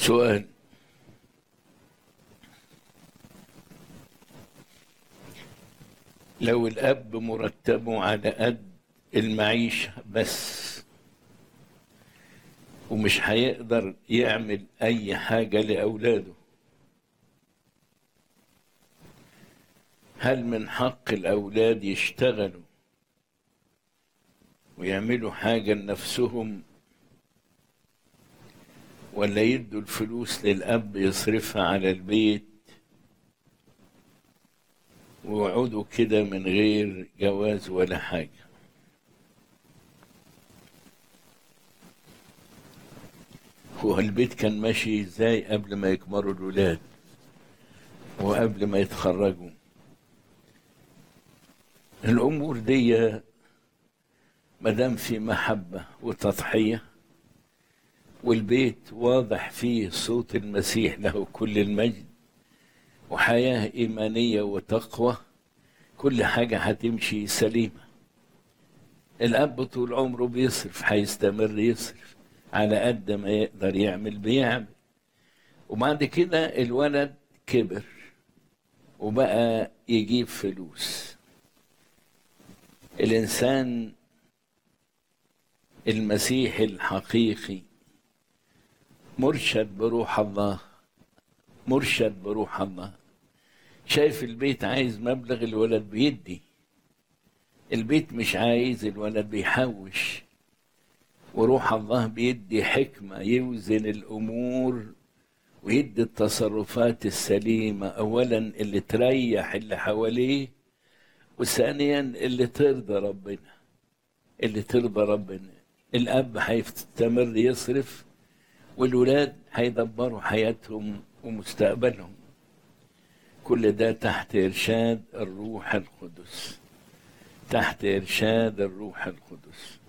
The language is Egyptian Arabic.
سؤال لو الأب مرتبه على قد المعيشة بس ومش هيقدر يعمل أي حاجة لأولاده هل من حق الأولاد يشتغلوا ويعملوا حاجة لنفسهم ولا يدوا الفلوس للأب يصرفها على البيت ويقعدوا كده من غير جواز ولا حاجة هو البيت كان ماشي ازاي قبل ما يكبروا الولاد وقبل ما يتخرجوا الأمور دي مدام في محبة وتضحية والبيت واضح فيه صوت المسيح له كل المجد وحياة إيمانية وتقوى كل حاجة هتمشي سليمة الأب طول عمره بيصرف هيستمر يصرف على قد ما يقدر يعمل بيعمل وبعد كده الولد كبر وبقى يجيب فلوس الإنسان المسيحي الحقيقي مرشد بروح الله مرشد بروح الله شايف البيت عايز مبلغ الولد بيدي البيت مش عايز الولد بيحوش وروح الله بيدي حكمة يوزن الأمور ويدي التصرفات السليمة أولا اللي تريح اللي حواليه وثانيا اللي ترضى ربنا اللي ترضى ربنا الأب هيستمر يصرف والولاد هيدبروا حياتهم ومستقبلهم كل ده تحت إرشاد الروح القدس تحت إرشاد الروح القدس